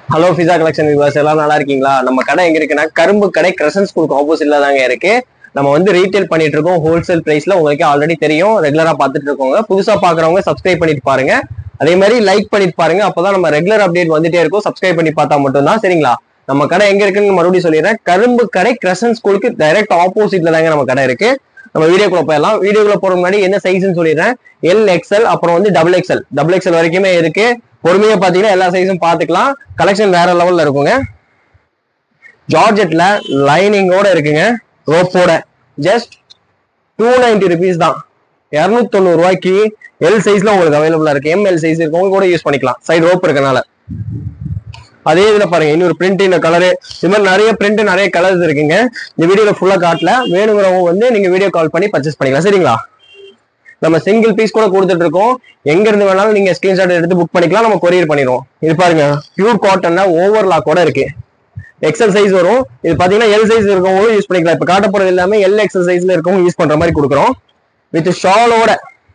hello pizza collection விவாஸ் எல்லாம் நல்லா இருக்கீங்களா நம்ம கடை எங்க இருக்குன்னா கரும்பு கடை கிரசன் ஸ்கூலுக்கு ஆப்போசிட்ல தாங்க இருக்கு நம்ம வந்து ரீட்டைல் பண்ணிட்டு இருக்கோம் ஹோல்சேல் பிரைஸ்ல உங்களுக்கு ஆல்ரெடி தெரியும் ரெகுலரா பார்த்துட்டு இருக்கோங்க புதுசா பாக்குறவங்க சப்ஸ்கிரைப் பண்ணிட்டு பாருங்க அதே மாதிரி லைக் பண்ணிட்டு பாருங்க அப்பதான் நம்ம ரெகுலர் அப்டேட் வந்துட்டே இருக்கும் சப்ஸ்கிரைப் பண்ணி பார்த்தா மட்டும்தான் சரிங்களா நம்ம கடை எங்க இருக்குன்னு மறுபடியும் சொல்லிடுறேன் கரும்பு கடை கிரசன் ஸ்கூலுக்கு டைரக்ட் ஆப்போசிட்ல தாங்க நம்ம கடை இருக்கு நம்ம வீடியோக்குள்ள போயிடலாம் வீடியோக்குள்ள போற முன்னாடி என்ன சைஸ்னு சொல்லிடுறேன் எல் எக்ஸ்எல் அப்புறம் வந்து டபுள் எக்ஸ்எல் டபுள் எக்ஸ்எல் வரைக்குமே இருக்கு பொறுமையா பாத்தீங்கன்னா எல்லா சைஸும் பாத்துக்கலாம் கலெக்ஷன் வேற லெவல்ல இருக்குங்க ஜார்ஜெட்ல லைனிங்கோட இருக்குங்க ரோப்போட ஜஸ்ட் டூ நைன்டி ருபீஸ் தான் இரநூத்தி தொண்ணூறு ரூபாய்க்கு எல் சைஸ்ல உங்களுக்கு அவைலபிளா இருக்கு எம்எல் சைஸ் இருக்கவங்க கூட யூஸ் பண்ணிக்கலாம் சைடு ரோப் இருக்கனால அதே இதுல பாருங்க இன்னொரு பிரிண்ட் இந்த கலரு இது மாதிரி நிறைய பிரிண்ட் நிறைய கலர்ஸ் இருக்குங்க இந்த வீடியோல ஃபுல்லா காட்டல வேணுங்கிறவங்க வந்து நீங்க வீடியோ கால் பண்ணி பர்ச்சேஸ் பண்ணிக்கலாம் சரிங்களா நம்ம சிங்கிள் பீஸ் கூட கொடுத்துட்டு இருக்கோம் எங்க இருந்து வேணாலும் நீங்க ஸ்கிரீன்ஷாட் எடுத்து புக் பண்ணிக்கலாம் நம்ம கொரியர் பண்ணிடுவோம் இது பாருங்க பியூர் காட்டன்ல ஓவர்லாக் கூட இருக்கு எக்ஸல் சைஸ் வரும் இது பாத்தீங்கன்னா எல் சைஸ் இருக்கவங்களும் யூஸ் பண்ணிக்கலாம் இப்ப காட்ட போறது எல்லாமே எல் எக்ஸல் சைஸ்ல இருக்கவங்க யூஸ் பண்ற மாதிரி கொடுக்குறோம் வித் ஷாலோட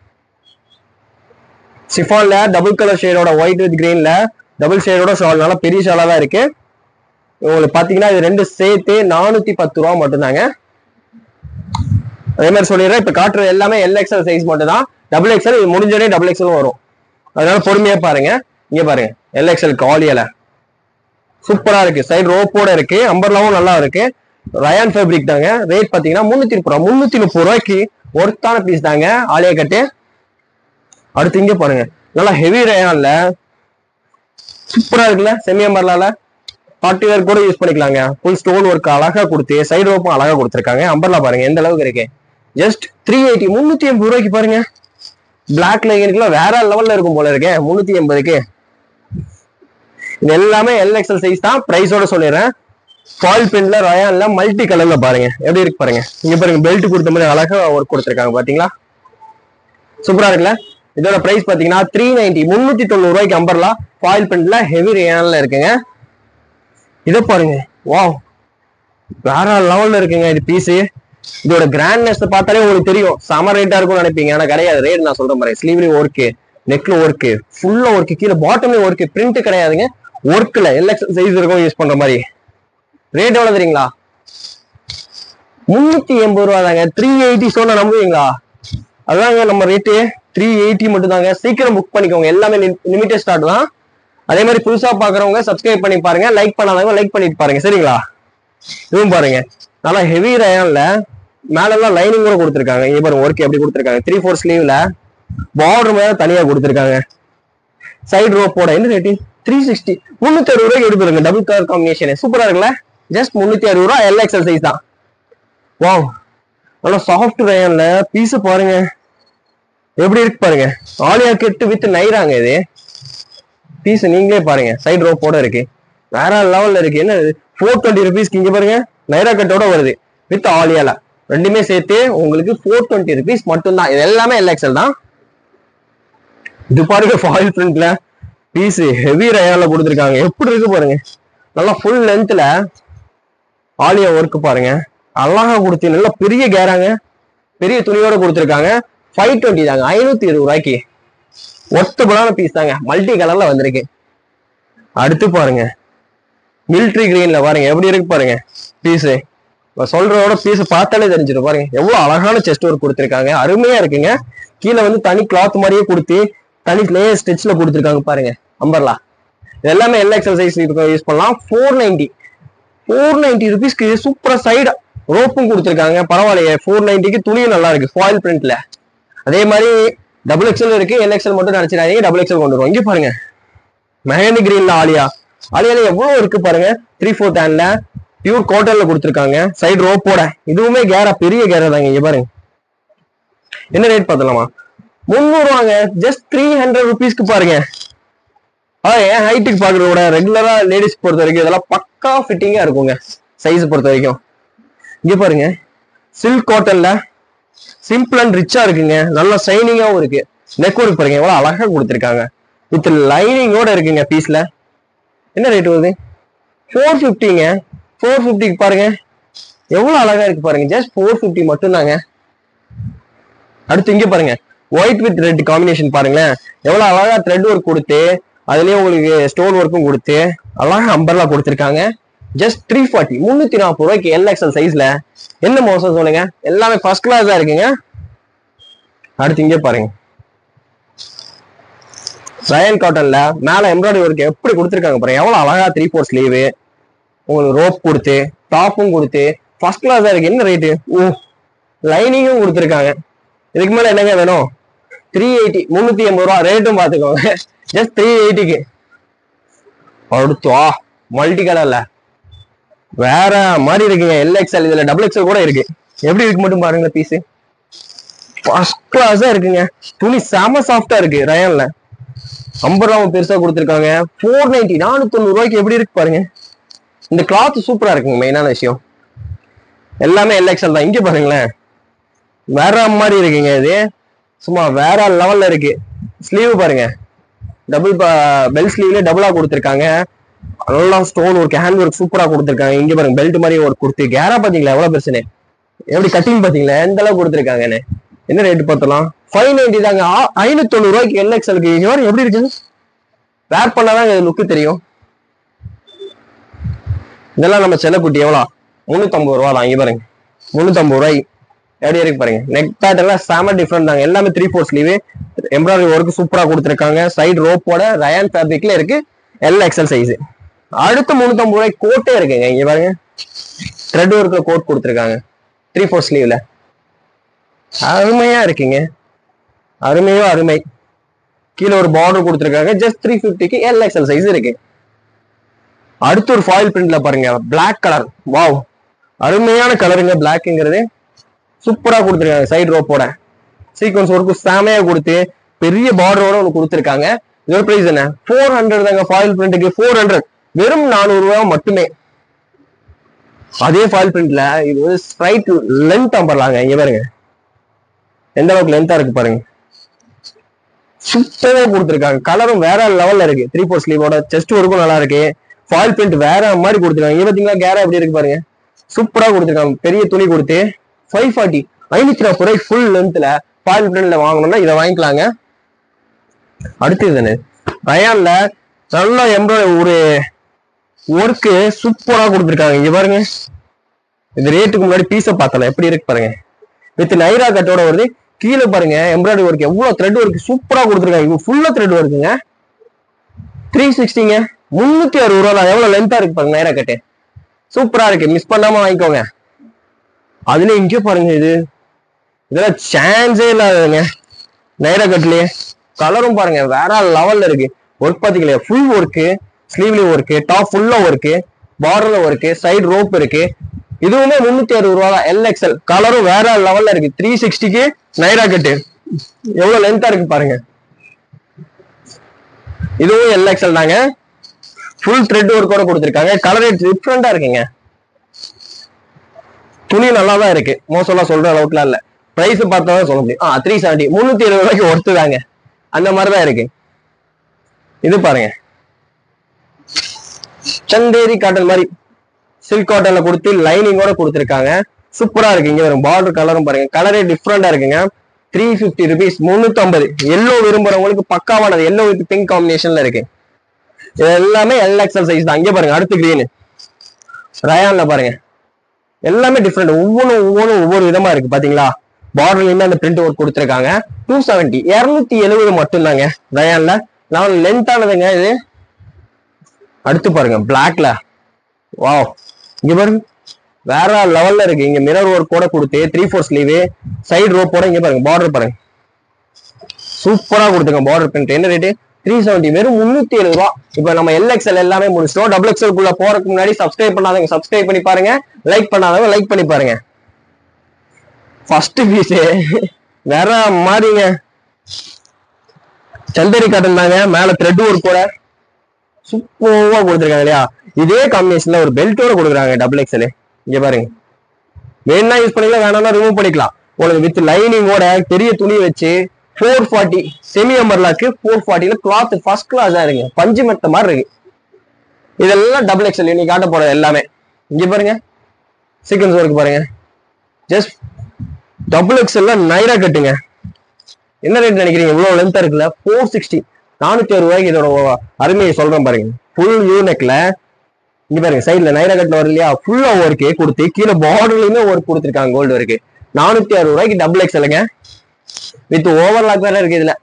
சிஃபான்ல டபுள் கலர் ஷேடோட ஒயிட் வித் கிரீன்ல டபுள் ஷேடோட ஷால் நல்லா பெரிய ஷாலா தான் இருக்கு உங்களுக்கு பாத்தீங்கன்னா இது ரெண்டு சேர்த்து நானூத்தி பத்து ரூபா மட்டும்தாங்க அதே மாதிரி சொல்லிடுறேன் இப்ப காட்டுறது எல்லாமே எல் எக்ஸல் சைஸ் மட்டும் தான் டபுள் எக்ஸல் இது முடிஞ்சோடனே டபுள் எக்ஸலும் வரும் அதனால பொறுமையா பாருங்க இங்க பாருங்க எல் எக்ஸல் காலியல சூப்பரா இருக்கு சைடு ரோப்போட இருக்கு அம்பர்லாவும் நல்லா இருக்கு ரயான் ஃபேப்ரிக் தாங்க ரேட் பாத்தீங்கன்னா முன்னூத்தி முப்பது ரூபா முன்னூத்தி முப்பது ரூபாய்க்கு ஒர்த்தான பீஸ் தாங்க ஆலியா கட்டு அடுத்து இங்க பாருங்க நல்லா ஹெவி ரயான்ல சூப்பரா இருக்குல்ல செமி அம்பர்லால பார்ட்டி வேர் கூட யூஸ் பண்ணிக்கலாங்க ஃபுல் ஸ்டோன் ஒர்க் அழகா கொடுத்து சைடு ரோப்பும் அழகா கொடுத்துருக்காங்க அம்பர்லா பாருங்க எந்த அளவுக்கு இருக்கு ஜஸ்ட் த்ரீ எயிட்டி முன்னூத்தி எண்பது ரூபாய்க்கு பாருங்க பிளாக் லைனுக்குலாம் வேற லெவல்ல இருக்கும் போல இருக்கே முன்னூத்தி எண்பதுக்கு இது எல்லாமே எல்எக்ஸ்எல் சைஸ் தான் பிரைஸோட சொல்லிடுறேன் ஃபால் பின்ல ரயான்ல மல்டி கலர்ல பாருங்க எப்படி இருக்கு பாருங்க இங்க பாருங்க பெல்ட் கொடுத்த மாதிரி அழகா ஒர்க் கொடுத்துருக்காங்க பாத்தீங்களா சூப்பரா இருக்குல்ல இதோட பிரைஸ் பாத்தீங்கன்னா த்ரீ நைன்டி முன்னூத்தி தொண்ணூறு ரூபாய்க்கு அம்பர்லா ஃபாயில் பிரிண்ட்ல ஹெவி ரேயான்ல இருக்குங்க இதை பாருங்க வாவ் வேற லெவல்ல இருக்குங்க இது பீஸ் இதோட கிராண்ட்னஸ் பார்த்தாலே உங்களுக்கு தெரியும் சம ரேட்டா இருக்கும்னு நினைப்பீங்க ஆனா கிடையாது ரேட் நான் சொல்ற மாதிரி ஸ்லீவ்லயும் ஒர்க்கு நெக்ல ஒர்க்கு ஃபுல்லா ஒர்க்கு கீழே பாட்டம்லயும் ஒர்க்கு பிரிண்ட் கிடையாதுங்க ஒர்க்ல எல்எக்ஸ் சைஸ் இருக்கும் யூஸ் பண்ற மாதிரி ரேட் எவ்வளவு தெரியுங்களா முன்னூத்தி எண்பது ரூபா தாங்க த்ரீ எயிட்டி சொன்னா நம்புவீங்களா அதாங்க நம்ம ரேட்டு த்ரீ எயிட்டி மட்டும் தாங்க சீக்கிரம் புக் பண்ணிக்கோங்க எல்லாமே லிமிடெட் ஸ்டார்ட் தான் அதே மாதிரி புதுசா பாக்குறவங்க சப்ஸ்கிரைப் பண்ணி பாருங்க லைக் பண்ணாதவங்க லைக் பண்ணிட்டு பாருங்க சரிங்களா இதுவும் பாருங்க நல்லா ஹெவி ரயான்ல மேல எல்லாம் லைனிங் கூட கொடுத்துருக்காங்க இங்க பாருங்க ஒர்க் எப்படி கொடுத்துருக்காங்க த்ரீ ஃபோர் ஸ்லீவ்ல பார்டர் மேல தனியா கொடுத்துருக்காங்க சைடு ரோப்போட என்ன ரேட்டிங் த்ரீ சிக்ஸ்டி முன்னூத்தி அறுபது ரூபாய்க்கு எடுத்துருங்க டபுள் கலர் காம்பினேஷன் சூப்பரா இருக்குல்ல ஜஸ்ட் முன்னூத்தி அறுபது ரூபா எல் எக்ஸல் சைஸ் தான் வாவ் நல்லா சாஃப்ட் ரயான்ல பீஸ் பாருங்க எப்படி இருக்கு பாருங்க ஆலியா கெட்டு வித் நைராங்க இது பீஸ் நீங்களே பாருங்க சைடு ரோப்போட இருக்கு வேற லெவல்ல இருக்கு என்ன ஃபோர் டுவெண்ட்டி ருபீஸ்க்கு இங்க பாருங்க நைரா கட்டோட வருது வித் ஆலியால ரெண்டுமே சேர்த்து உங்களுக்கு ஃபோர் டுவெண்ட்டி ருபீஸ் மட்டும்தான் இது எல்லாமே எல்எக்ஸல் தான் இது பாருங்க ஃபாயில் பிரிண்ட்ல பீஸ் ஹெவி ரயால கொடுத்துருக்காங்க எப்படி இருக்கு பாருங்க நல்லா ஃபுல் லென்த்ல ஆலியா ஒர்க் பாருங்க அழகா கொடுத்து நல்லா பெரிய கேராங்க பெரிய துணியோட கொடுத்துருக்காங்க ஃபைவ் டுவெண்ட்டி தாங்க ஐநூத்தி இருபது ரூபாய்க்கு ஒர்த்தபுளான பீஸ் தாங்க மல்டி கலர்ல வந்திருக்கு அடுத்து பாருங்க மிலிட்ரி கிரீன்ல பாருங்க எப்படி இருக்கு பாருங்க பீஸ் சொல்றதோட பீஸ் பார்த்தாலே தெரிஞ்சிடும் பாருங்க எவ்வளவு அழகான செஸ்ட் ஒர்க் கொடுத்துருக்காங்க அருமையா இருக்குங்க கீழே வந்து தனி கிளாத் மாதிரியே கொடுத்து தனி லேயர் ஸ்டிச்ல கொடுத்துருக்காங்க பாருங்க அம்பர்லா இது எல்லாமே எல்லா எக்ஸசைஸ் யூஸ் பண்ணலாம் ஃபோர் நைன்டி ஃபோர் நைன்டி ருபீஸ்க்கு சூப்பரா சைடு ரோப்பும் கொடுத்துருக்காங்க பரவாயில்லையே ஃபோர் நைன்டிக்கு துணியும் நல்லா இருக்கு ஃபாயில் பிரிண்ட்ல அதே மாதிரி டபுள் எக்ஸல் இருக்கு எல் எக்ஸல் மட்டும் நினைச்சிடாதீங்க டபுள் எக்ஸல் கொண்டு வருவோம் இங்க பாருங்க மெஹந்தி கிரீன்ல ஆலியா ஆலியால எவ்வளவு இருக்கு பாருங்க த்ரீ ஃபோர் ஹேண்ட்ல பியூர் காட்டன்ல கொடுத்துருக்காங்க சைடு ரோப்போட இதுவுமே கேரா பெரிய கேரா தாங்க இங்க பாருங்க என்ன ரேட் பார்த்தலாமா முந்நூறு ரூபாங்க ஜஸ்ட் த்ரீ ஹண்ட்ரட் ருபீஸ்க்கு பாருங்க அதான் என் ஹைட்டுக்கு பாக்குறத விட ரெகுலரா லேடிஸ் பொறுத்த வரைக்கும் இதெல்லாம் பக்கா ஃபிட்டிங்கா இருக்குங்க சைஸ் பொறுத்த வரைக்கும் இங்க பாருங்க சில்க் காட்டன்ல சிம்பிள் அண்ட் ரிச்சா இருக்குங்க நல்லா ஷைனிங்காவும் இருக்கு நெக் ஒர்க் பாருங்க எவ்வளவு அழகா கொடுத்துருக்காங்க வித் லைனிங்கோட இருக்குங்க பீஸ்ல என்ன ரேட் வருது ஃபோர் ஃபிஃப்டிங்க ஃபோர் ஃபிஃப்டிக்கு பாருங்க எவ்வளவு அழகா இருக்கு பாருங்க ஜஸ்ட் ஃபோர் ஃபிஃப்டி மட்டும்தாங்க அடுத்து இங்க பாருங்க ஒயிட் வித் ரெட் காம்பினேஷன் பாருங்களேன் எவ்வளவு அழகா த்ரெட் ஒர்க் கொடுத்து அதுலயே உங்களுக்கு ஸ்டோன் ஒர்க்கும் கொடுத்து அழகா அம்பர்லா கொடுத்துருக்காங்க ஜஸ்ட் த்ரீ ஃபார்ட்டி முன்னூத்தி நாற்பது ரூபாய்க்கு எல்எக்ஸ்எல் சைஸ்ல என்ன மோசம் சொல்லுங்க எல்லாமே ஃபர்ஸ்ட் கிளாஸ் தான் இருக்குங்க அடுத்து இங்கே பாருங்க ரயன் காட்டன்ல மேல எம்ப்ராய்டரி ஒர்க் எப்படி கொடுத்துருக்காங்க பாருங்க எவ்வளவு அழகா த்ரீ ஃபோர் ஸ்லீவு உங்களுக்கு ரோப் கொடுத்து டாப்பும் கொடுத்து ஃபர்ஸ்ட் கிளாஸா இருக்கு என்ன ரேட்டு ஓ லைனிங்கும் கொடுத்துருக்காங்க இதுக்கு மேல என்னங்க வேணும் த்ரீ எயிட்டி முந்நூத்தி எண்பது ரூபா ரேட்டும் பாத்துக்கோங்க ஜஸ்ட் த்ரீ எயிட்டிக்கு அடுத்தா மல்டி கலர்ல வேற மாதிரி இருக்குங்க எல்எக்ஸ்எல் இதுல டபுள் எக்ஸ்எல் கூட இருக்கு எப்படி இருக்கு மட்டும் பாருங்க பீஸ் ஃபர்ஸ்ட் கிளாஸா இருக்குங்க துணி செம சாஃப்டா இருக்கு ரயான்ல ஐம்பது ரூபா பெருசா கொடுத்துருக்காங்க ஃபோர் நைன்டி நானூத்தி தொண்ணூறு ரூபாய்க்கு எப்படி இருக்கு பாருங்க இந்த கிளாத் சூப்பரா இருக்குங்க மெயினான விஷயம் எல்லாமே எல்எக்ஸ்எல் தான் இங்க பாருங்களேன் வேற மாதிரி இருக்குங்க இது சும்மா வேற லெவல்ல இருக்கு ஸ்லீவ் பாருங்க டபுள் பெல் ஸ்லீவ்ல டபுளா கொடுத்துருக்காங்க நல்லா ஸ்டோன் ஒர்க் ஹேண்ட் ஒர்க் சூப்பரா கொடுத்துருக்காங்க இங்க பாருங்க பெல்ட் மாதிரி ஒர்க் கொடுத்து கேரா பாத்தீங்களா எவ்வளவு பெருசுன்னு எப்படி கட்டிங் பாத்தீங்களா எந்த அளவுக்கு கொடுத்துருக்காங்கன்னு என்ன ரேட் பார்த்தலாம் ஃபைவ் நைன்டி தாங்க ஆ- ஐநூத்தி தொண்ணூறு ரூபாய்க்கு எல்எக்ஸ்எலுக்கு இவர் எப்படி இருக்குது வேர் பண்ணாதான் லுக்கு தெரியும் இதெல்லாம் நம்ம செல்லக்குட்டி எவ்வளோ முந்நூத்தம்பது ரூபா தான் இங்க பாருங்க முந்நூத்தம்பது ரூபாய் எப்படி இருக்கு பாருங்க நெக் பேட் எல்லாம் செம டிஃப்ரெண்ட் தாங்க எல்லாமே three four sleeve embroidery work சூப்பரா கொடுத்துருக்காங்க சைடு ரோப்போட ரயான் ஃபேப்ரிக்ல இருக்கு எல் எக்ஸல் சைஸ் அடுத்து முந்நூத்தம்பது ரூபாய் கோட்டே இருக்குங்க இங்க பாருங்க த்ரெட் ஒர்க்ல கோட் கொடுத்துருக்காங்க த்ரீ ஃபோர் ஸ்லீவ்ல அருமையா இருக்குங்க அருமையோ அருமை கீழே ஒரு பார்டர் கொடுத்துருக்காங்க ஜஸ்ட் த்ரீ ஃபிஃப்டிக்கு எல் எக்ஸல் சைஸ் இருக்கு அடுத்து ஒரு ஃபாயில் பிரிண்ட்ல பாருங்க Black கலர் வாவ் அருமையான கலருங்க பிளாக்ங்கிறது சூப்பரா கொடுத்துருக்காங்க சைடு ரோப்போட சீக்வன்ஸ் ஒர்க்கு செமையா கொடுத்து பெரிய பார்டரோட ஒன்று கொடுத்துருக்காங்க இதோட பிரைஸ் என்ன ஃபோர் ஹண்ட்ரட் தாங்க ஃபாயில் பிரிண்ட்டுக்கு ஃபோர் ஹண்ட்ரட் வெறும் நானூறு ரூபாய் மட்டுமே அதே ஃபாயில் பிரிண்ட்ல இது வந்து ஸ்ட்ரைட் லென்த் அம்பர்லாங்க இங்க பாருங்க எந்த அளவுக்கு லென்த்தா இருக்கு பாருங்க சூப்பரா கொடுத்துருக்காங்க கலரும் வேற லெவல்ல இருக்கு த்ரீ ஃபோர் ஸ்லீவோட செஸ்ட் ஒர்க்கும் நல்லா இருக்கு ஃபாயில் பிரிண்ட் வேற மாதிரி கொடுத்துருக்காங்க இங்க பாத்தீங்களா கேரா எப்படி இருக்கு பாருங்க சூப்பரா கொடுத்துருக்காங்க பெரிய துணி கொடுத்து ஃபைவ் ஃபார்ட்டி ஐநூத்தி நாற்பது ரூபாய் ஃபுல் லென்த்ல ஃபாயில் பிரிண்ட்ல வாங்கணும்னா இதை வாங்கிக்கலாங்க அடுத்து இதுன்னு ரயான்ல நல்லா எம்ப்ராய்டரி ஒரு ஒர்க்கு சூப்பரா கொடுத்துருக்காங்க இங்க பாருங்க இது ரேட்டுக்கு முன்னாடி பீஸை பார்த்தல எப்படி இருக்கு பாருங்க வித் நைரா கட்டோட வருது கீழே பாருங்க எம்ப்ராய்டரி ஒர்க் எவ்வளவு த்ரெட் ஒர்க் சூப்பரா கொடுத்துருக்காங்க இது ஃபுல்லா த்ரெட் ஒர்க்குங்க த்ரீ சிக்ஸ்டிங்க முன்னூத்தி அறுபது ரூபா தான் எவ்வளவு லென்த்தா இருக்கு பாருங்க நைரா கட்டு சூப்பரா இருக்கு மிஸ் பண்ணாம வாங்கிக்கோங்க அதுல இங்கே பாருங்க இது இதெல்லாம் சான்ஸே இல்லாததுங்க நைரா கட்லயே கலரும் பாருங்க வேற லெவல்ல இருக்கு ஒர்க் பாத்தீங்களா ஃபுல் ஒர்க்கு ஸ்லீவ்லி ஒர்க்கு டாப் ஃபுல்லா ஒர்க்கு பார்டர்ல ஒர்க்கு சைடு ரோப் இருக்கு இதுவுமே முன்னூத்தி அறுபது ரூபா தான் எல்எக்ஸ்எல் கலரும் வேற லெவல்ல இருக்கு த்ரீ சிக்ஸ்டிக்கு நைரா கட்டு எவ்வளவு லென்த்தா இருக்கு பாருங்க இதுவும் எல்எக்ஸ்எல் தாங்க ஃபுல் த்ரெட் ஒர்க்கோட கொடுத்துருக்காங்க கலர் டிஃப்ரெண்டா இருக்குங்க துணி நல்லா தான் இருக்கு மோசம்லாம் சொல்ற அளவுக்குலாம் இல்ல பிரைஸ் பார்த்தா தான் சொல்ல முடியும் ஆ த்ரீ செவன்டி முந்நூத்தி இருபது ரூபாய்க்கு ஒர்த்து தாங்க அந்த மாதிரி தான் இருக்கு இது பாருங்க சந்தேரி காட்டன் மாதிரி சில்க் காட்டன்ல கொடுத்து லைனிங்கோட கொடுத்துருக்காங்க சூப்பரா இருக்கு இங்க வரும் பார்டர் கலரும் பாருங்க கலரே டிஃப்ரெண்டா இருக்குங்க த்ரீ ஃபிஃப்டி ருபீஸ் முன்னூத்தி ஐம்பது எல்லோ விரும்புறவங்களுக்கு பக்காவானது எல்லோ வித் பிங்க் காம்பினேஷன்ல இருக்கு இது எல்லாமே எல் எக்ஸல் சைஸ் தான் இங்க பாருங்க அடுத்து கிரீன் ரயான்ல பாருங்க எல்லாமே டிஃப்ரெண்ட் ஒவ்வொன்றும் ஒவ்வொன்றும் ஒவ்வொரு விதமா இருக்கு பாத்தீங்களா பார்டர்லயுமே அந்த பிரிண்ட் ஒர்க் கொடுத்துருக்காங்க டூ செவன்டி இருநூத்தி எழுபது மட்டும்தாங்க ரயான்ல நான் லென்த்தானதுங்க இது அடுத்து பாருங்க பிளாக்ல வாவ் இங்க பாருங்க வேற லெவல்ல இருக்கு இங்க மிரர் ஒர்க் கூட கொடுத்து த்ரீ ஃபோர் ஸ்லீவ் சைடு ரோப்போட இங்க பாருங்க பார்டர் பாருங்க சூப்பரா கொடுத்துருங்க பார்டர் பிரிண்ட் என்ன ரேட்டு த்ரீ செவன்டி வெறும் முன்னூத்தி எழுபது ரூபா இப்போ நம்ம எல்எக்ஸ்எல் எல்லாமே முடிச்சிட்டோம் டபுள் எக்ஸ்எல் குள்ள போறதுக்கு முன்னாடி சப்ஸ்கிரைப் பண்ணாதவங்க சப்ஸ்கிரைப் பண்ணி பாருங்க லைக் பண்ணாதவங்க லைக் பண்ணி பாருங்க ஃபர்ஸ்ட் பீஸ் வேற மாதிரிங்க சந்தரி காட்டன் தாங்க மேல த்ரெட் ஒர்க் கூட சூப்பர்வா கொடுத்துருக்காங்க இல்லையா இதே காம்பினேஷன்ல ஒரு பெல்ட்டோட கொடுக்குறாங்க டபுள் எக்ஸ்எல் இங்க பாருங்க வேணா யூஸ் பண்ணிக்கலாம் வேணாம்னா ரிமூவ் பண்ணிக்கலாம் உங்களுக்கு வித் லைனிங்கோட பெரிய துணி வச்சு ஃபோர் ஃபார்ட்டி செமி அம்பர்லாக்கு ஃபோர் ஃபார்ட்டில கிளாத் ஃபர்ஸ்ட் கிளாஸா இருக்கு பஞ்சு மெத்த மாதிரி இருக்கு இதெல்லாம் டபுள் எக்ஸ்எல் நீ காட்ட போற எல்லாமே இங்க பாருங்க சீக்வன்ஸ் ஒர்க் பாருங்க ஜஸ்ட் டபுள் எக்ஸ்எல்ல நைரா கட்டுங்க என்ன ரேட் நினைக்கிறீங்க இவ்வளவு லென்த்தா இருக்குல்ல ஃபோர் சிக்ஸ்டி நானூத்தி அறுபது ரூபாய்க்கு இதோட அருமையை சொல்றேன் பாருங்க ஃபுல் யூனெக்ல இங்க பாருங்க சைடுல நைரா கட்ல வரும் இல்லையா ஃபுல்லா ஒர்க்கு கொடுத்து கீழே பார்டர்லயுமே ஒர்க் கொடுத்துருக்காங்க கோல்டு ஒர்க்கு நானூத்தி அறுபது ரூபாய்க்கு டபுள் எக்ஸ்எலுங்க வித் ஓவர்லாக் வேற இருக்கு இதுல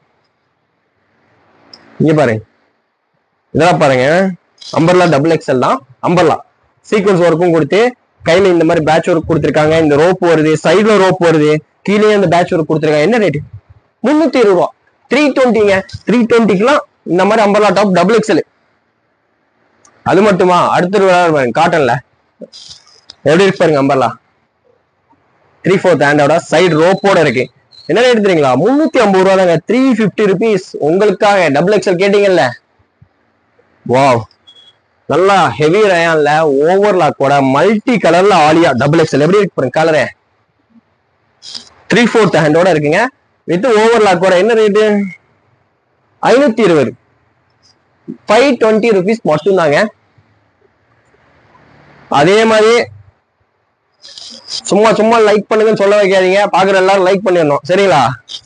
இங்க பாருங்க இதெல்லாம் பாருங்க அம்பர்லா டபுள் எக்ஸ்எல் தான் அம்பர்லா சீக்வன்ஸ் ஒர்க்கும் கொடுத்து கையில இந்த மாதிரி பேட்ச் ஒர்க் கொடுத்துருக்காங்க இந்த ரோப் வருது சைடுல ரோப் வருது கீழே இந்த பேட்ச் ஒர்க் கொடுத்துருக்காங்க என்ன ரேட் முன்னூத்தி இருபது ரூபா த்ரீ டுவெண்ட்டிங்க த்ரீ டுவெண்ட்டிக்குலாம் இந்த மாதிரி அம்பர்லா டாப் டபுள் எக்ஸ்எல் அது மட்டுமா அடுத்த பாருங்க காட்டன்ல எப்படி இருக்கு பாருங்க அம்பர்லா த்ரீ ஃபோர்த் ஹேண்டோட சைடு ரோப்போட இருக்கு என்ன ரேட் தெரியுங்களா முன்னூத்தி ஐம்பது ரூபா தாங்க த்ரீ பிப்டி ருபீஸ் உங்களுக்காக டபுள் எக்ஸ்எல் கேட்டீங்கல்ல வாவ் நல்லா ஹெவி ரயான்ல ஓவர்லாக்கோட மல்டி கலர்ல ஆலியா டபுள் எக்ஸ்எல் எப்படி இருக்கு பாருங்க கலரே த்ரீ ஃபோர்த் ஹேண்டோட இருக்குங்க வித் ஓவர்லாக்கோட என்ன ரேட்டு ஐநூத்தி இருபது ஃபைவ் டுவெண்ட்டி ருபீஸ் மட்டும்தாங்க அதே மாதிரி சும்மா சும்மா லைக் பண்ணுங்கன்னு சொல்ல வைக்காதீங்க பாக்குற எல்லாரும் லைக் பண்ணிடணும் சரிங்களா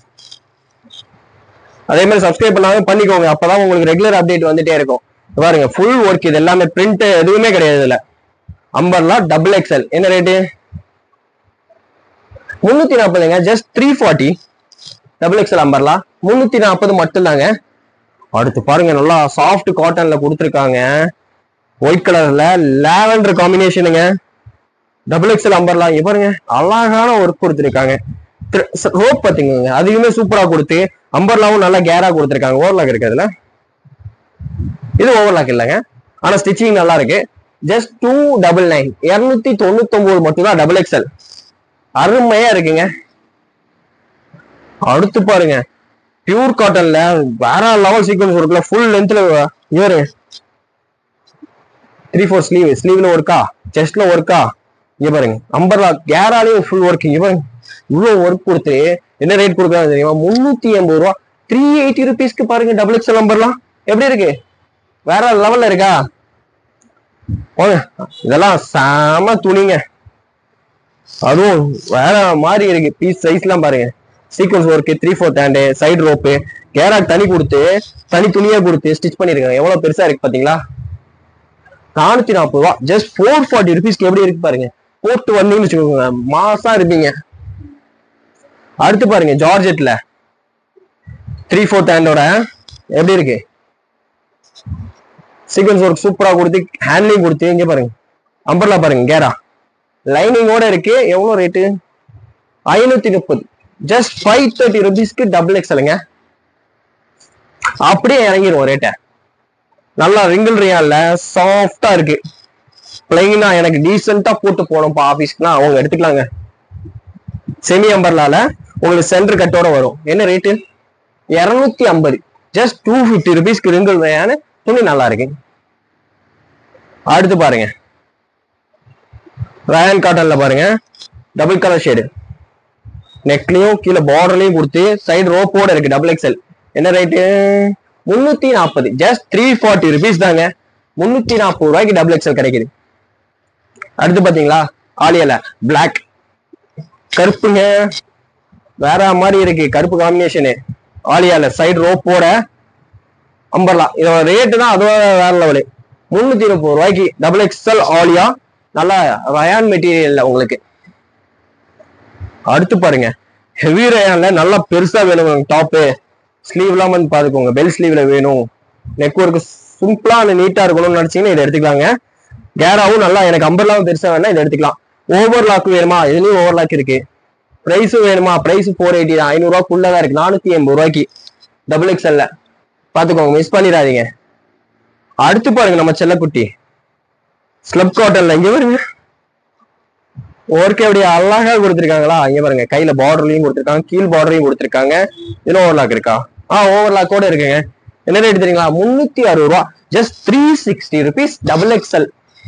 அதே மாதிரி சப்ஸ்கிரைப் பண்ணாலும் பண்ணிக்கோங்க அப்பதான் உங்களுக்கு ரெகுலர் அப்டேட் வந்துட்டே இருக்கும் இங்க பாருங்க ஃபுல் ஒர்க் இது எல்லாமே பிரிண்ட் எதுவுமே கிடையாது இதுல அம்பர்லா டபுள் எக்ஸ்எல் என்ன ரேட்டு முன்னூத்தி நாற்பதுங்க just three forty double XL umbrella முன்னூத்தி நாற்பது மட்டும்தாங்க அடுத்து பாருங்க நல்லா சாஃப்ட் காட்டன்ல கொடுத்துருக்காங்க ஒயிட் கலர்ல லாவெண்டர் காம்பினேஷனுங்க டபுள் எக்ஸ்எல் அம்பர்லா இங்க பாருங்க அழகான ஒர்க் கொடுத்துருக்காங்க ரோப் பாத்தீங்க அதுவுமே சூப்பரா கொடுத்து அம்பர்லாவும் நல்லா கேரா கொடுத்துருக்காங்க ஓவர்லாக் இருக்கு அதுல இது ஓவர்லாக் இல்லைங்க ஆனா ஸ்டிச்சிங் நல்லா இருக்கு ஜஸ்ட் டூ டபுள் நைன் இருநூத்தி தொண்ணூத்தி ஒன்பது மட்டும் தான் டபுள் எக்ஸ்எல் அருமையா இருக்குங்க அடுத்து பாருங்க பியூர் காட்டன்ல வேற லெவல் சீக்வன்ஸ் ஒர்க்ல ஃபுல் லென்த்ல இவரு த்ரீ ஃபோர் ஸ்லீவ் ஸ்லீவ்ல ஒர்க்கா செஸ்ட்ல ஒர்க்கா இங்க பாருங்க அம்பர்லா கேராலையும் ஃபுல் ஒர்க் இங்க பாருங்க இவ்வளவு ஒர்க் கொடுத்து என்ன ரேட் கொடுக்குறாங்க தெரியுமா முன்னூத்தி எண்பது ரூபா த்ரீ எயிட்டி ருபீஸ்க்கு பாருங்க டபுள் எக்ஸ்எல் நம்பர்லாம் எப்படி இருக்கு வேற லெவல்ல இருக்கா போங்க இதெல்லாம் செம துணிங்க அதுவும் வேற மாதிரி இருக்கு பீஸ் சைஸ்லாம் பாருங்க sequins work three fourth hand side rope கேராக் தனி கொடுத்து தனி துணியா கொடுத்து ஸ்டிச் பண்ணிருக்காங்க எவ்வளவு பெருசா இருக்கு பாத்தீங்களா நானூத்தி நாற்பது ரூபா ஜஸ்ட் ஃபோர் ஃபார்ட்டி ருபீஸ்க்கு எப்படி இருக்கு பாருங்க போட்டு வந்தீங்கன்னு வச்சுக்கோங்க மாசா இருப்பீங்க அடுத்து பாருங்க ஜார்ஜெட்ல த்ரீ ஃபோர்த் ஹேண்டோட எப்படி இருக்கு சீக்வன்ஸ் ஒர்க் சூப்பரா கொடுத்து ஹேண்ட்லிங் கொடுத்து இங்க பாருங்க அம்பர்லா பாருங்க கேரா லைனிங்கோட இருக்கு எவ்வளவு ரேட்டு ஐநூத்தி முப்பது ஜஸ்ட் ஃபைவ் தேர்ட்டி ருபீஸ்க்கு டபுள் எக்ஸலுங்க அப்படியே இறங்கிரும் ரேட்டை நல்லா ரிங்கிள் ரியான்ல சாஃப்டா இருக்கு பிளைனா எனக்கு டீசெண்டா போட்டு போனோம்ப்பா ஆபீஸ்க்குனா அவங்க எடுத்துக்கலாங்க செமி அம்பர்லால உங்களுக்கு சென்டர் கட்டோட வரும் என்ன ரேட்டு இருநூத்தி ஐம்பது ஜஸ்ட் டூ ஃபிஃப்டி ருபீஸ்க்கு ரிங்கிள் ரியான்னு துணி நல்லா இருக்கு அடுத்து பாருங்க ரயான் காட்டன்ல பாருங்க டபுள் கலர் ஷேடு நெக்லயும் கீழே பார்டர்லயும் கொடுத்து சைடு ரோப்போட இருக்கு டபுள் எக்ஸ்எல் என்ன ரேட்டு முன்னூத்தி நாற்பது ஜஸ்ட் த்ரீ ஃபார்ட்டி ருபீஸ் தாங்க முன்னூத்தி நாற்பது ரூபாய்க்கு டபுள் எக்ஸ்எல் கிடைக்குது அடுத்து பாத்தீங்களா ஆலியால பிளாக் கருப்புங்க வேற மாதிரி இருக்கு கருப்பு காம்பினேஷனு ஆலியால சைடு ரோப்போட அம்பர்லா இதோட ரேட்டு தான் அதுவா வேற லெவலு முன்னூத்தி முப்பது ரூபாய்க்கு டபுள் எக்ஸ்எல் ஆலியா நல்லா ரயான் மெட்டீரியல்ல உங்களுக்கு அடுத்து பாருங்க ஹெவி ரயான்ல நல்லா பெருசா வேணும் டாப்பு ஸ்லீவ்லாம் வந்து பாத்துக்கோங்க பெல் ஸ்லீவ்ல வேணும் நெக் ஒர்க் சிம்பிளா நீட்டா இருக்கணும்னு நினைச்சீங்கன்னா இதை எடுத்துக்கலாங்க கேராவும் நல்லா எனக்கு அம்பர்லாவும் பெருசா வேணா இதை எடுத்துக்கலாம் ஓவர்லாக் வேணுமா இதுலயும் ஓவர்லாக் இருக்கு பிரைஸும் வேணுமா பிரைஸ் ஃபோர் எயிட்டி தான் ஐநூறு ரூபாய்க்குள்ள தான் இருக்கு நானூத்தி எண்பது ரூபாய்க்கு டபுள் எக்ஸ்எல்ல பாத்துக்கோங்க மிஸ் பண்ணிடாதீங்க அடுத்து பாருங்க நம்ம செல்லக்குட்டி ஸ்லப் காட்டன்ல இங்க பாருங்க ஒர்க் எப்படி அழகா கொடுத்துருக்காங்களா இங்க பாருங்க கையில பார்டர்லயும் கொடுத்துருக்காங்க கீழ் பார்டரையும் கொடுத்துருக்காங்க இதுல ஓவர்லாக் இருக்கா ஆ ஓவர்லாக் கூட இருக்குங்க என்ன ரேட் தெரியுங்களா முன்னூத்தி அறுபது ரூபா just three sixty rupees double XL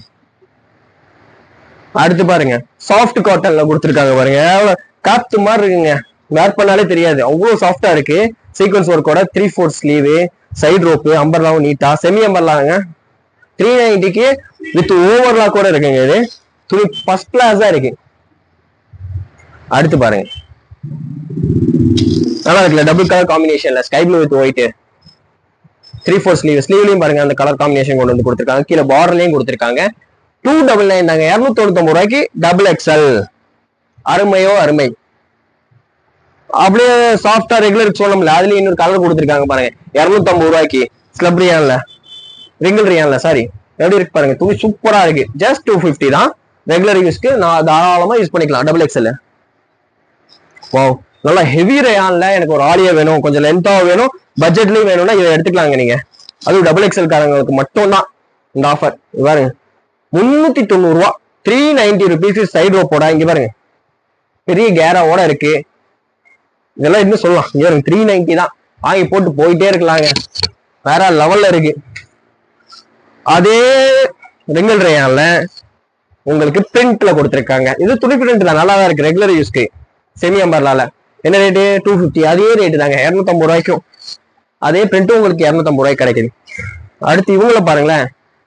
அடுத்து பாருங்க சாஃப்ட் காட்டன்ல கொடுத்துருக்காங்க பாருங்க எவ்வளவு காத்து மாதிரி இருக்குங்க வேர் பண்ணாலே தெரியாது அவ்வளவு சாஃப்டா இருக்கு சீக்வன்ஸ் ஒர்க்கோட three four sleeve side rope அம்பர்லாவும் நீட்டா செமி அம்பர்லாங்க த்ரீ நைன்டிக்கு வித் ஓவர்லாக் கூட இருக்குங்க இது துணி ஃபர்ஸ்ட் கிளாஸா இருக்கு அடுத்து பாருங்க நல்லா இருக்குல்ல டபுள் கலர் காம்பினேஷன்ல sky blue with white three four sleeve ஸ்லீவ்லயும் பாருங்க அந்த கலர் காம்பினேஷன் கொண்டு வந்து கொடுத்துருக்காங்க கீழே பார்டர்லயும் கொடுத்துருக்காங்க டூ டபுள் நைன் தாங்க இரநூத்தி தொண்ணூத்தொம்பது ரூபாய்க்கு டபுள் எக்ஸ்எல் அருமையோ அருமை அப்படியே சாஃப்டா ரெகுலர் சோளம்ல அதுலயும் இன்னொரு கலர் கொடுத்துருக்காங்க பாருங்க இரநூத்தம்பது ரூபாய்க்கு ஸ்லப் ரியான்ல ரிங்கிள் ரியான்ல சாரி எப்படி இருக்கு பாருங்க துணி சூப்பரா இருக்கு ஜஸ்ட் டூ ஃபிஃப்டி தான் ரெகுலர் யூஸ்க்கு நான் தாராளமா யூஸ் பண்ணிக்கலாம் டபுள் எக்ஸ்எல் வாவ் நல்லா ஹெவி ரேயான்ல எனக்கு ஒரு ஆடியோ வேணும் கொஞ்சம் லென்த்தா வேணும் பட்ஜெட்லயும் வேணும்னா இதை எடுத்துக்கலாங்க நீங்க அதுவும் டபுள் எக்ஸ்எல் காரங்களுக்கு மட்டும் தான் இந்த ஆஃபர் பாருங்க முன்னூத்தி தொண்ணூறு ரூபா த்ரீ நைன்டி ருபீஸ் சைடு ரோப்போட இங்க பாருங்க பெரிய கேராவோட இருக்கு இதெல்லாம் இன்னும் சொல்லலாம் இங்க பாருங்க த்ரீ நைன்டி தான் வாங்கி போட்டு போயிட்டே இருக்கலாங்க வேற லெவல்ல இருக்கு அதே ரிங்கல் ரேயான்ல உங்களுக்கு பிரிண்ட்ல கொடுத்துருக்காங்க இது துணி பிரிண்ட் தான் நல்லா தான் இருக்கு ரெகுலர் யூஸ்க்கு செமி அம்பர்லால என்ன ரேட்டு டூ ஃபிஃப்டி அதே ரேட்டு தாங்க இரநூத்தம்பது ரூபாய்க்கும் அதே பிரிண்ட்டும் உங்களுக்கு இரநூத்தம்பது ரூபாய்க்கு கிடைக்குது அடுத்து இவங்கள பாருங்களேன்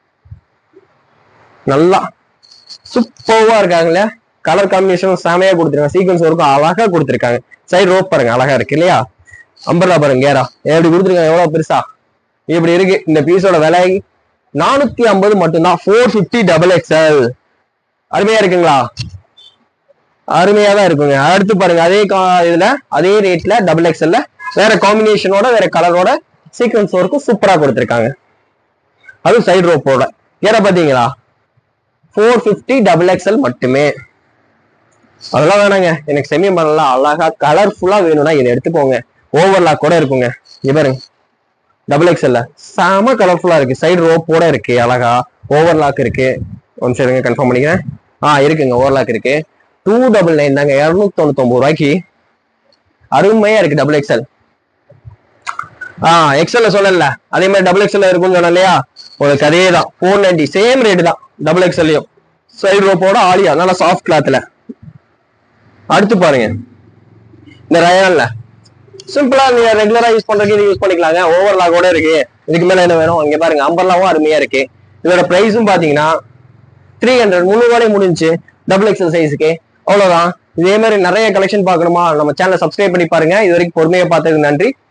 நல்லா சூப்பர்வா இருக்காங்களே கலர் காம்பினேஷன் செமையா கொடுத்துருக்காங்க சீக்வன்ஸ் ஒர்க்கும் அழகா கொடுத்துருக்காங்க சைடு ரோப் பாருங்க அழகா இருக்கு இல்லையா அம்பர்லா பாருங்க கேரா எப்படி கொடுத்துருக்காங்க எவ்வளவு பெருசா இப்படி இருக்கு இந்த பீஸோட விலை நானூத்தி ஐம்பது மட்டும்தான் ஃபோர் ஃபிஃப்டி டபுள் எக்ஸ்எல் அருமையா இருக்குங்களா அருமையா தான் இருக்குங்க அடுத்து பாருங்க அதே கா- இதுல அதே ரேட்ல டபுள் எக்ஸ்எல்ல வேற காம்பினேஷனோட வேற கலரோட சீக்வன்ஸ் ஒர்க்கும் சூப்பரா கொடுத்துருக்காங்க அதுவும் சைடு ரோப்போட ஏற பாத்தீங்களா ஃபோர் ஃபிஃப்டி டபுள் எக்ஸ்எல் மட்டுமே அதெல்லாம் வேணாங்க எனக்கு செமி பண்ணலாம் அழகா கலர்ஃபுல்லா வேணும்னா இதை எடுத்துக்கோங்க ஓவர்லாக் கூட இருக்குங்க இங்க பாருங்க டபுள் எக்ஸ்எல்ல செம கலர்ஃபுல்லா இருக்கு சைடு ரோப்போட இருக்கு அழகா ஓவர்லாக் இருக்கு ஒன் நிமிஷம் கன்ஃபார்ம் பண்ணிக்கிறேன் ஆ இருக்குங்க ஓவர்லாக் இருக்கு டூ டபுள் நைன் தாங்க இரநூத்தி தொண்ணூத்தொன்பது ரூபாய்க்கு அருமையா இருக்கு டபுள் எக்ஸ்எல் ஆ எக்ஸ்எல்ல சொல்லல அதே மாதிரி டபுள் எக்ஸ்எல் இருக்கும்னு சொன்னேன் இல்லையா உங்களுக்கு அதே தான் ஃபோர் நைன்டி சேம் ரேட் தான் டபுள் எக்ஸ்எல்லையும் சைடு ரோப்போட ஆலியா நல்லா சாஃப்ட் கிளாத்ல அடுத்து பாருங்க இந்த ரயான்ல சிம்பிளா நீங்க ரெகுலரா யூஸ் பண்றதுக்கு இது யூஸ் பண்ணிக்கலாங்க ஓவர்லாகோட இருக்கு இதுக்கு மேல என்ன வேணும் இங்க பாருங்க அம்பர்லாவும் அருமையா இருக்கு இதோட பிரைஸும் பாத்தீங்கன்னா த்ரீ ஹண்ட்ரட் முந்நூறுவாலே முடிஞ்சு டபுள் எக்ஸல் சைஸுக்கு அவ்வளவுதான் இதே மாதிரி நிறைய கலெக்ஷன் பார்க்கணுமா நம்ம சேனலை சப்ஸ்கிரைப் பண்ணி பாருங்க இது வரைக்கும் பொறுமையா பார்த்ததுக்கு நன்றி